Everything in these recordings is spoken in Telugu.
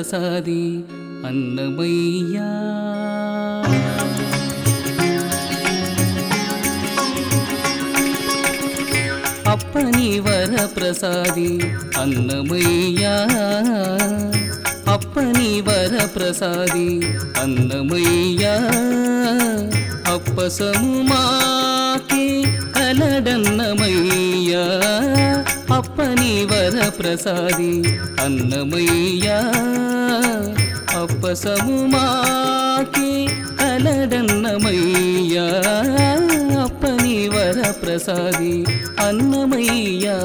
ప్రసాది అన్నమయ్యా అప్పని వర ప్రసాది అన్నమయ్యా అప్పని వర ప్రసాది అన్నమయ్యా అప్పసము మాకే కలడన్నమయ్యా అప్పని వర ప్రసాది అన్నమయ్యా అప్పసము మాకే కలడన్నమయ్యా అప్పని వర ప్రసాది అన్నమయ్యా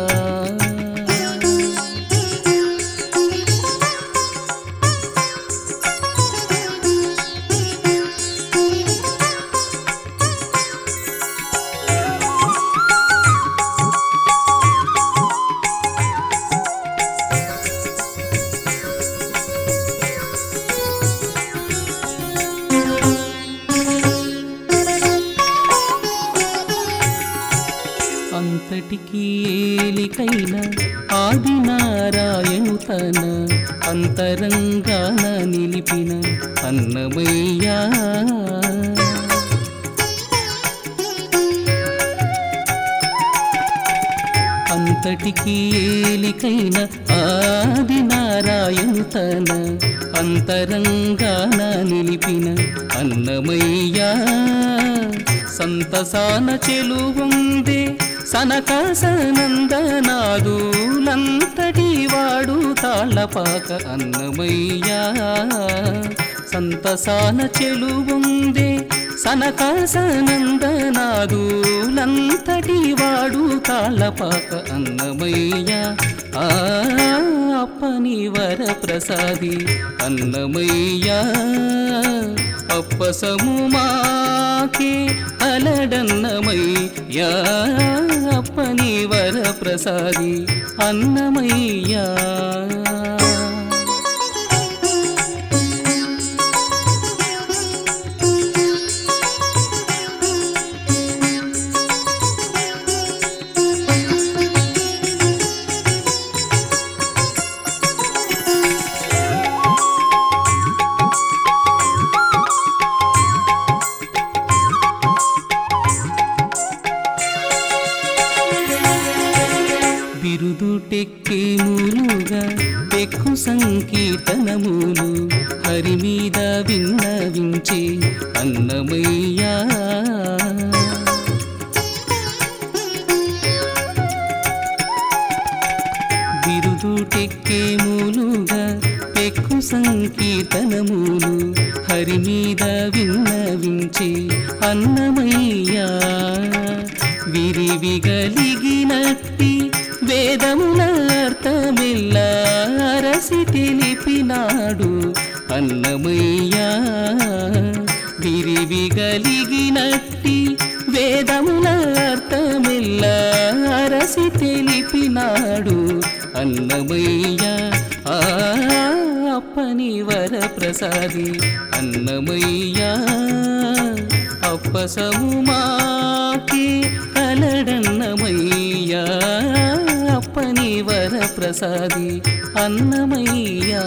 అంతటికి ఏలికైన ఆది నారాయణు తన అంతరంగాన నిలిపిన అన్నమయ్యా అంతటికి ఏలికైన ఆది నారాయణు తన అంతరంగాన నిలిపిన అన్నమయ్యా సంతసాన చెలువుందే సనకాసనందనాదులంతటి వాడు తాళపాక అన్నమయ్యా సంతసాన చెలువుందే సనకాసనందనాదులంతటి వాడు తాళపాక అన్నమయ్యా ఆ అప్పని వర ప్రసాది అన్నమయ్యా అప్పసము మాకే అలడన్నమయ్యా అప్పని వర ప్రసాది అన్నమయ్యా బిరుదు టెక్కేములుగా పెక్కు సంకీర్తనములు హరి మీద విన్నవించే అన్నమయ్యా బిరుదు టెక్కేములుగా పెక్కు సంకీర్తనములు హరి మీద విన్నవించే అన్నమయ్యా విరివిగలిగినట్టి వేదముల అర్థమిల్లా అరసి తెలిపినాడు అన్నమయ్యా విరివిగలిగినట్టి వేదముల అర్థమిల్లా అరసి తెలిపినాడు అన్నమయ్యా ఆ అప్పని వర ప్రసాది అన్నమయ్యా అప్పసము మాకి కలడన్నమయ్యా అప్పని వర ప్రసాది అన్నమయ్యా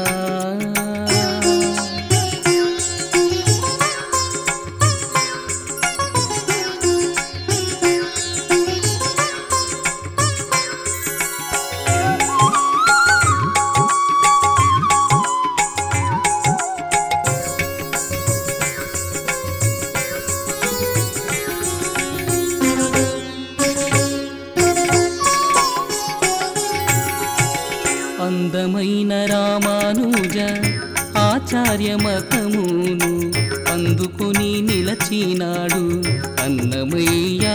అందమైన రామానుజ ఆచార్య మతమును అందుకుని నిలచినాడు అన్నమయ్యా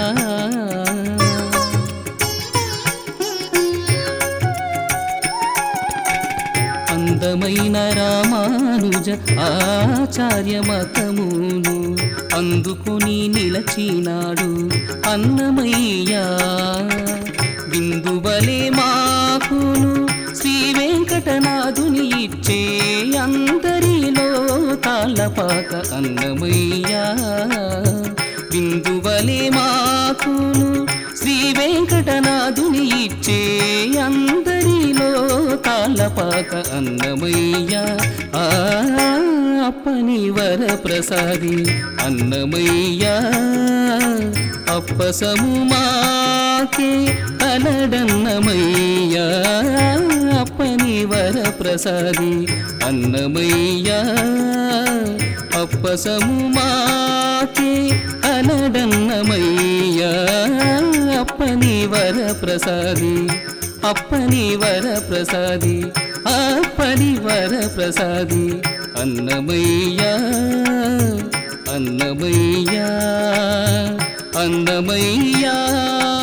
అందమైన రామానుజ ఆచార్య మతమును అందుకుని నిలచినాడు అన్నమయ్యా బిందువలే మాకును శ్రీ వెంకటనాథుని ఇచ్చే అందరిలో తాళ్ళపాక అన్నమయ్యా బిందువలే మాకును శ్రీ వెంకటనాథుని ఇచ్చే అందరిలో తాళ్ళపాక అన్నమయ్య ఆ అప్పని వర ప్రసాది అన్నమయ్య అప్పసము మాకే కలడన్నమయ్య అప్పని వర ప్రసాది అన్నమయ్య అప్పసము మాకే కలడన్నమయ్య అప్పని వర ప్రసాది అప్పని వర ప్రసాది అప్పని వర ప్రసాది అన్నమయ్య అన్నమయ్య అన్నమయ్య